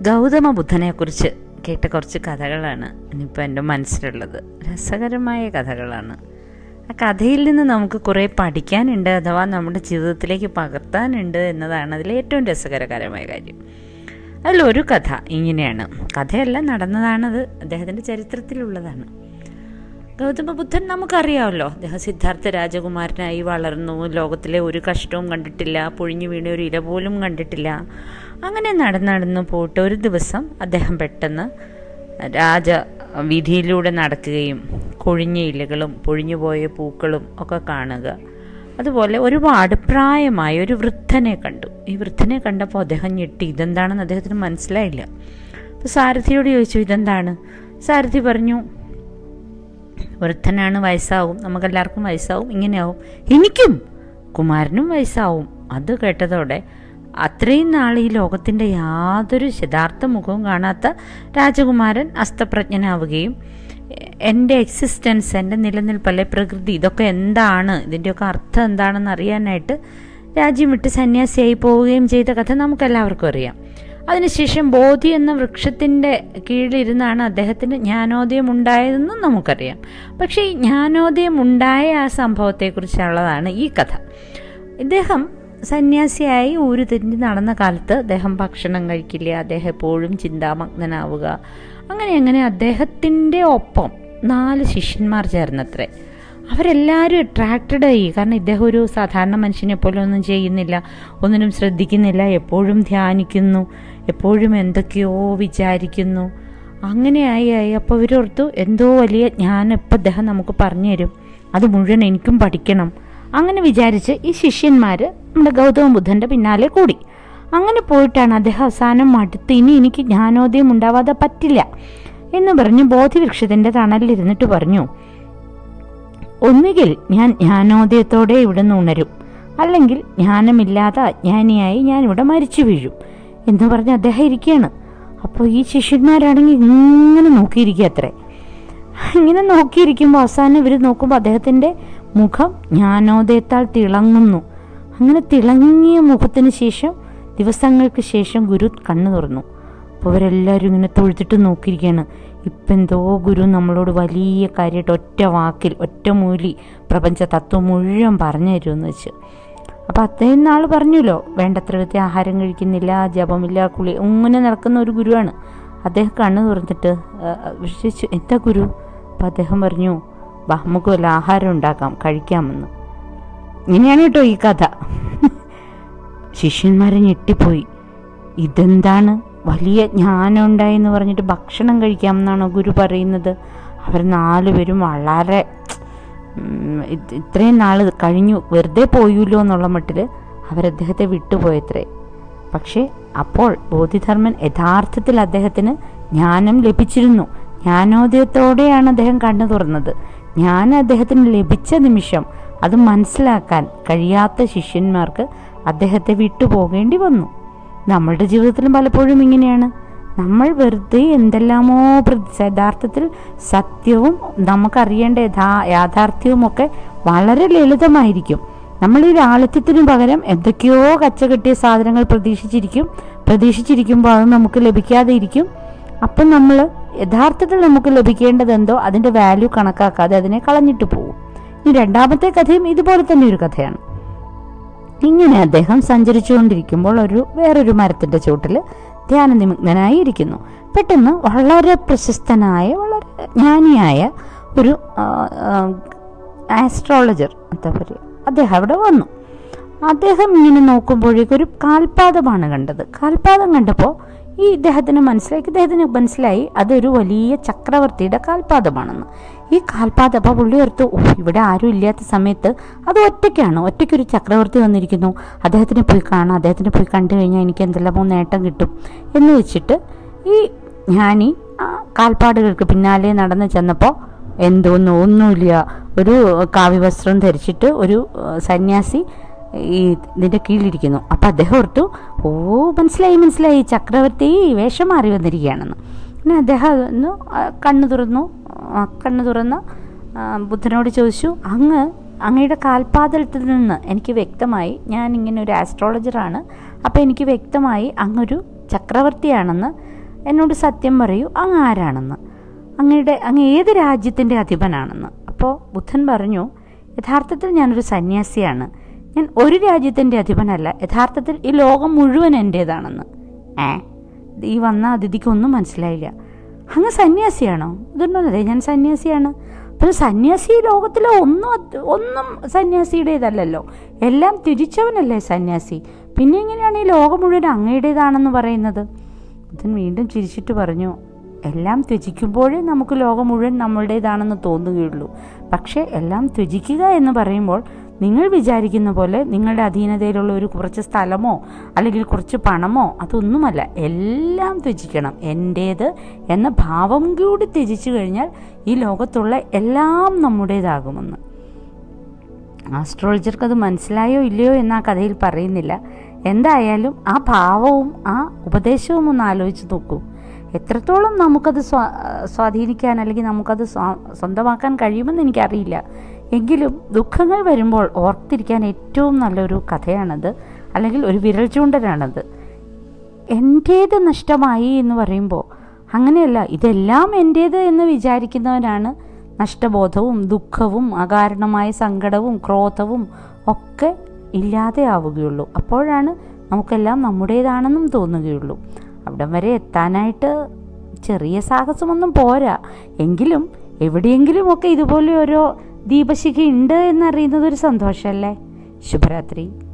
ഗൗതമ ബുദ്ധനെക്കുറിച്ച് കേട്ട കുറച്ച് കഥകളാണ് ഇനിയിപ്പോൾ എൻ്റെ മനസ്സിലുള്ളത് രസകരമായ കഥകളാണ് ആ കഥയിൽ നിന്ന് നമുക്ക് കുറേ പഠിക്കാനുണ്ട് അഥവാ നമ്മുടെ ജീവിതത്തിലേക്ക് പകർത്താനുണ്ട് എന്നതാണ് അതിലെ ഏറ്റവും രസകരകരമായ കാര്യം അതിലൊരു കഥ ഇങ്ങനെയാണ് കഥയല്ല നടന്നതാണത് അദ്ദേഹത്തിൻ്റെ ചരിത്രത്തിലുള്ളതാണ് ഗൗതമ ബുദ്ധൻ നമുക്കറിയാമല്ലോ അദ്ദേഹം സിദ്ധാർത്ഥ രാജകുമാരനായി വളർന്നു ലോകത്തിലെ ഒരു കഷ്ടവും കണ്ടിട്ടില്ല പൊഴിഞ്ഞു വീണ ഒരു ഇല പോലും കണ്ടിട്ടില്ല അങ്ങനെ നടന്ന് നടന്ന് പോയിട്ട് ഒരു ദിവസം അദ്ദേഹം പെട്ടെന്ന് രാജ വീതിയിലൂടെ നടക്കുകയും കൊഴിഞ്ഞ ഇലകളും പൊഴിഞ്ഞുപോയ പൂക്കളും ഒക്കെ കാണുക അതുപോലെ ഒരുപാട് പ്രായമായ ഒരു വൃദ്ധനെ കണ്ടു ഈ വൃദ്ധനെ കണ്ടപ്പോൾ അദ്ദേഹം ഞെട്ടി ഇതെന്താണെന്ന് അദ്ദേഹത്തിന് മനസ്സിലായില്ല അപ്പോൾ സാരഥിയോട് ചോദിച്ചു ഇതെന്താണ് സാരഥി പറഞ്ഞു വൃദ്ധനാണ് വയസ്സാവും നമുക്കെല്ലാവർക്കും വയസ്സാവും ഇങ്ങനെയാവും എനിക്കും കുമാരനും വയസ്സാവും അത് കേട്ടതോടെ അത്രയും നാൾ ഈ ലോകത്തിൻ്റെ യാതൊരു യഥാർത്ഥ മുഖവും കാണാത്ത രാജകുമാരൻ അസ്തപ്രജ്ഞനാവുകയും എൻ്റെ എക്സിസ്റ്റൻസ് എൻ്റെ നിലനിൽപ്പല്ലേ പ്രകൃതി ഇതൊക്കെ എന്താണ് ഇതിൻ്റെയൊക്കെ അർത്ഥം എന്താണെന്ന് അറിയാനായിട്ട് രാജ്യം വിട്ട് സന്യാസിയായി പോവുകയും ചെയ്ത കഥ നമുക്കെല്ലാവർക്കും അറിയാം അതിനുശേഷം ബോധി എന്ന വൃക്ഷത്തിൻ്റെ കീഴിലിരുന്നാണ് അദ്ദേഹത്തിന് ജ്ഞാനോദയം ഉണ്ടായതെന്നും നമുക്കറിയാം പക്ഷേ ഈ ജ്ഞാനോദയം ഉണ്ടായ ആ സംഭവത്തെക്കുറിച്ചുള്ളതാണ് ഈ കഥ ഇദ്ദേഹം സന്യാസിയായി ഊരു തിരിഞ്ഞ് നടന്ന കാലത്ത് അദ്ദേഹം ഭക്ഷണം കഴിക്കില്ല അദ്ദേഹം എപ്പോഴും ചിന്താമഗ്നനാവുക അങ്ങനെ അങ്ങനെ അദ്ദേഹത്തിൻ്റെ ഒപ്പം നാല് ശിഷ്യന്മാർ ചേർന്നത്രേ അവരെല്ലാവരും അട്രാക്റ്റഡ് ആയി കാരണം ഇദ്ദേഹം ഒരു സാധാരണ മനുഷ്യനെ പോലെ ഒന്നും ചെയ്യുന്നില്ല ഒന്നിനും ശ്രദ്ധിക്കുന്നില്ല എപ്പോഴും ധ്യാനിക്കുന്നു എപ്പോഴും എന്തൊക്കെയോ വിചാരിക്കുന്നു അങ്ങനെയായി ആയി അപ്പോൾ ഇവരോർത്തു എന്തോ വലിയ ജ്ഞാനം ഇപ്പം അദ്ദേഹം നമുക്ക് പറഞ്ഞു തരും അത് മുഴുവൻ എനിക്കും പഠിക്കണം അങ്ങനെ വിചാരിച്ച് ഈ ശിഷ്യന്മാർ നമ്മുടെ ഗൗതമ ബുദ്ധൻ്റെ പിന്നാലെ കൂടി അങ്ങനെ പോയിട്ടാണ് അദ്ദേഹം അവസാനം മടുത്ത് ഇനി എനിക്ക് ജ്ഞാനോദയം ഉണ്ടാവാതെ പറ്റില്ല എന്ന് പറഞ്ഞ് ബോധിവൃക്ഷത്തിൻ്റെ തണലിലിരുന്നിട്ട് പറഞ്ഞു ഒന്നുകിൽ ഞാൻ ജ്ഞാനോദയത്തോടെ ഇവിടെ നിന്ന് ഉണരും അല്ലെങ്കിൽ ജ്ഞാനമില്ലാതെ അജ്ഞാനിയായി ഞാൻ ഇവിടെ മരിച്ചു വീഴും എന്ന് പറഞ്ഞ് അദ്ദേഹം ഇരിക്കുകയാണ് അപ്പോൾ ഈ ശിഷ്യന്മാരാണെങ്കിൽ ഇങ്ങനെ നോക്കിയിരിക്കുക അത്രേ ഇങ്ങനെ നോക്കിയിരിക്കുമ്പോൾ അവസാനം ഇവർ നോക്കുമ്പോൾ അദ്ദേഹത്തിൻ്റെ മുഖം ജ്ഞാനോദയത്താൽ തിളങ്ങുന്നു അങ്ങനെ തിളങ്ങിയ മുഖത്തിന് ശേഷം ദിവസങ്ങൾക്ക് ശേഷം ഗുരു കണ്ണു തുറന്നു അപ്പോൾ അവരെല്ലാവരും ഇങ്ങനെ തൊഴുത്തിട്ട് നോക്കിയിരിക്കുകയാണ് ഇപ്പം എന്തോ ഗുരു നമ്മളോട് വലിയ കാര്യമായിട്ട് ഒറ്റ വാക്കിൽ ഒറ്റ മൂലി പ്രപഞ്ച തത്വം മുഴുവൻ പറഞ്ഞു തരുമെന്ന് വെച്ച് അപ്പോൾ അത്രയും നാൾ പറഞ്ഞല്ലോ വേണ്ടത്ര വിധത്തിൽ ആഹാരം കഴിക്കുന്നില്ല ജപമില്ല കുളി ഇങ്ങനെ നടക്കുന്ന ഒരു ഗുരുവാണ് അദ്ദേഹം കണ്ണു തുറന്നിട്ട് വിശ്വസിച്ചു എന്താ ഗുരു അപ്പം അദ്ദേഹം പറഞ്ഞു വാ നമുക്ക് വല്ല ആഹാരം ഉണ്ടാക്കാം കഴിക്കാമെന്ന് ഇങ്ങനെയാണ് കേട്ടോ ഈ കഥ ശിഷ്യന്മാരെ ഞെട്ടിപ്പോയി ഇതെന്താണ് വലിയ ജ്ഞാനം ഉണ്ടായി എന്ന് പറഞ്ഞിട്ട് ഭക്ഷണം കഴിക്കാമെന്നാണോ ഗുരു പറയുന്നത് അവർ നാലുപേരും വളരെ ഇത്രയും നാൾ കഴിഞ്ഞു വെറുതെ പോയുല്ലോ എന്നുള്ള മട്ടിൽ അവരദ്ദേഹത്തെ വിട്ടുപോയത്രേ പക്ഷേ അപ്പോൾ ബോധിധർമ്മൻ യഥാർത്ഥത്തിൽ അദ്ദേഹത്തിന് ജ്ഞാനം ലഭിച്ചിരുന്നു ജ്ഞാനോദയത്തോടെയാണ് അദ്ദേഹം കണ്ണു തുറന്നത് ഞാൻ അദ്ദേഹത്തിന് ലഭിച്ച നിമിഷം അത് മനസ്സിലാക്കാൻ കഴിയാത്ത ശിഷ്യന്മാർക്ക് അദ്ദേഹത്തെ വിട്ടുപോകേണ്ടി വന്നു നമ്മളുടെ ജീവിതത്തിലും പലപ്പോഴും ഇങ്ങനെയാണ് നമ്മൾ വെറുതെ എന്തെല്ലാമോ യഥാർത്ഥത്തിൽ സത്യവും നമുക്കറിയേണ്ട യഥാ യാഥാർത്ഥ്യവുമൊക്കെ വളരെ ലളിതമായിരിക്കും നമ്മൾ ഈ ലാളിത്യത്തിനു പകരം എന്തൊക്കെയോ കച്ചകെട്ടിയ സാധനങ്ങൾ പ്രതീക്ഷിച്ചിരിക്കും പ്രതീക്ഷിച്ചിരിക്കുമ്പോൾ അത് നമുക്ക് ലഭിക്കാതെ ഇരിക്കും അപ്പം നമ്മൾ യഥാർത്ഥത്തിൽ നമുക്ക് ലഭിക്കേണ്ടത് എന്തോ അതിൻ്റെ വാല്യൂ കണക്കാക്കാതെ അതിനെ കളഞ്ഞിട്ട് പോകും ഈ രണ്ടാമത്തെ കഥയും ഇതുപോലെ തന്നെ ഒരു കഥയാണ് ഇങ്ങനെ അദ്ദേഹം സഞ്ചരിച്ചുകൊണ്ടിരിക്കുമ്പോൾ ഒരു വേറൊരു മരത്തിൻ്റെ ചുവട്ടിൽ ധ്യാനനിമഗ്നനായി ഇരിക്കുന്നു പെട്ടെന്ന് വളരെ പ്രശസ്തനായ വളരെ ജ്ഞാനിയായ ഒരു ആസ്ട്രോളജർ എന്താ പറയുക അദ്ദേഹം അവിടെ വന്നു അദ്ദേഹം ഇങ്ങനെ നോക്കുമ്പോഴേക്കും ഒരു കാൽപാദമാണ് കണ്ടത് കാൽപാദം കണ്ടപ്പോൾ ഈ ഇദ്ദേഹത്തിന് മനസ്സിലായി ഇദ്ദേഹത്തിന് മനസ്സിലായി അതൊരു വലിയ ചക്രവർത്തിയുടെ കാൽപാദമാണെന്ന് ഈ കാൽപാദം അപ്പോൾ പുള്ളി ഓർത്തു ഓ ഇവിടെ ആരും ഇല്ലാത്ത സമയത്ത് അത് ഒറ്റയ്ക്കാണ് ഒറ്റയ്ക്കൊരു ചക്രവർത്തി വന്നിരിക്കുന്നു അദ്ദേഹത്തിനെ പോയി കാണാം അദ്ദേഹത്തിനെ പോയി കണ്ടു കഴിഞ്ഞാൽ എനിക്ക് എന്തെല്ലാമോ നേട്ടം കിട്ടും എന്ന് വെച്ചിട്ട് ഈ ജ്ഞാനി ആ കാൽപ്പാടുകൾക്ക് പിന്നാലെ നടന്ന് ചെന്നപ്പോൾ എന്തോന്നും ഒന്നുമില്ല ഒരു കാവ്യവസ്ത്രം ധരിച്ചിട്ട് ഒരു സന്യാസി ഈ ഇതിൻ്റെ കീഴിലിരിക്കുന്നു അപ്പം അദ്ദേഹം ഓർത്തു ഓ മനസ്സിലായി മനസ്സിലായി ചക്രവർത്തി വേഷം മാറി വന്നിരിക്കുകയാണെന്ന് പിന്നെ അദ്ദേഹം ഒന്ന് കണ്ണു തുറന്നു കണ്ണു തുറന്ന് ബുദ്ധനോട് ചോദിച്ചു അങ്ങ് അങ്ങയുടെ കാൽപാദത്തിൽ നിന്ന് എനിക്ക് വ്യക്തമായി ഞാൻ ഇങ്ങനെ ഒരു ആസ്ട്രോളജറാണ് അപ്പോൾ എനിക്ക് വ്യക്തമായി അങ്ങൊരു ചക്രവർത്തിയാണെന്ന് എന്നോട് സത്യം പറയൂ അങ്ങ് ആരാണെന്ന് അങ്ങയുടെ അങ്ങ് ഏത് രാജ്യത്തിൻ്റെ അധിപനാണെന്ന് അപ്പോൾ ബുദ്ധൻ പറഞ്ഞു യഥാർത്ഥത്തിൽ ഞാനൊരു സന്യാസിയാണ് ഞാൻ ഒരു രാജ്യത്തിൻ്റെ അധിപനല്ല യഥാർത്ഥത്തിൽ ഈ ലോകം മുഴുവൻ എൻ്റേതാണെന്ന് ഏ ഈ വന്ന അതിഥിക്കൊന്നും മനസ്സിലായില്ല അങ്ങ് സന്യാസിയാണോ ഇതൊന്നും അതെ ഞാൻ സന്യാസിയാണ് അപ്പോൾ സന്യാസി ഈ ലോകത്തിലെ ഒന്നും അത് ഒന്നും സന്യാസിയുടേതല്ലല്ലോ എല്ലാം തിരിച്ചവനല്ലേ സന്യാസി പിന്നെ എങ്ങനെയാണ് ഈ ലോകം മുഴുവൻ അങ്ങയുടേതാണെന്ന് പറയുന്നത് ബുദ്ധൻ വീണ്ടും ചിരിച്ചിട്ട് പറഞ്ഞു എല്ലാം ത്യജിക്കുമ്പോഴേ നമുക്ക് ലോകം മുഴുവൻ നമ്മളുടേതാണെന്ന് തോന്നുകയുള്ളൂ പക്ഷേ എല്ലാം ത്യജിക്കുക എന്ന് പറയുമ്പോൾ നിങ്ങൾ വിചാരിക്കുന്ന പോലെ നിങ്ങളുടെ അധീനതയിലുള്ള ഒരു കുറച്ച് സ്ഥലമോ അല്ലെങ്കിൽ കുറച്ച് പണമോ അതൊന്നുമല്ല എല്ലാം ത്യജിക്കണം എൻ്റേത് എന്ന ഭാവം കൂടി ത്യജിച്ചു കഴിഞ്ഞാൽ ഈ ലോകത്തുള്ള എല്ലാം നമ്മുടേതാകുമെന്ന് ആസ്ട്രോളജർക്ക് അത് മനസ്സിലായോ ഇല്ലയോ എന്ന് ആ കഥയിൽ പറയുന്നില്ല എന്തായാലും ആ ഭാവവും ആ ഉപദേശവും ഒന്ന് ആലോചിച്ച് നോക്കൂ എത്രത്തോളം നമുക്കത് സ്വാ സ്വാധീനിക്കാൻ അല്ലെങ്കിൽ നമുക്കത് സ്വ- സ്വന്തമാക്കാൻ കഴിയുമെന്ന് എനിക്കറിയില്ല എങ്കിലും ദുഃഖങ്ങൾ വരുമ്പോൾ ഓർത്തിരിക്കാൻ ഏറ്റവും നല്ലൊരു കഥയാണത് അല്ലെങ്കിൽ ഒരു വിരൽ ചൂണ്ടലാണത് എൻ്റേത് നഷ്ടമായി എന്ന് പറയുമ്പോൾ അങ്ങനെയല്ല ഇതെല്ലാം എൻ്റേത് എന്ന് വിചാരിക്കുന്നവനാണ് നഷ്ടബോധവും ദുഃഖവും അകാരണമായ സങ്കടവും ക്രോധവും ഒക്കെ ഇല്ലാതെയാവുകയുള്ളൂ അപ്പോഴാണ് നമുക്കെല്ലാം നമ്മുടേതാണെന്നും തോന്നുകയുള്ളൂ അവിടം വരെ എത്താനായിട്ട് ചെറിയ സാഹസമൊന്നും പോരാ എങ്കിലും എവിടെയെങ്കിലുമൊക്കെ ഇതുപോലെ ഓരോ ദീപശിഖ ഉണ്ട് എന്നറിയുന്നത് ഒരു സന്തോഷമല്ലേ ശുഭരാത്രി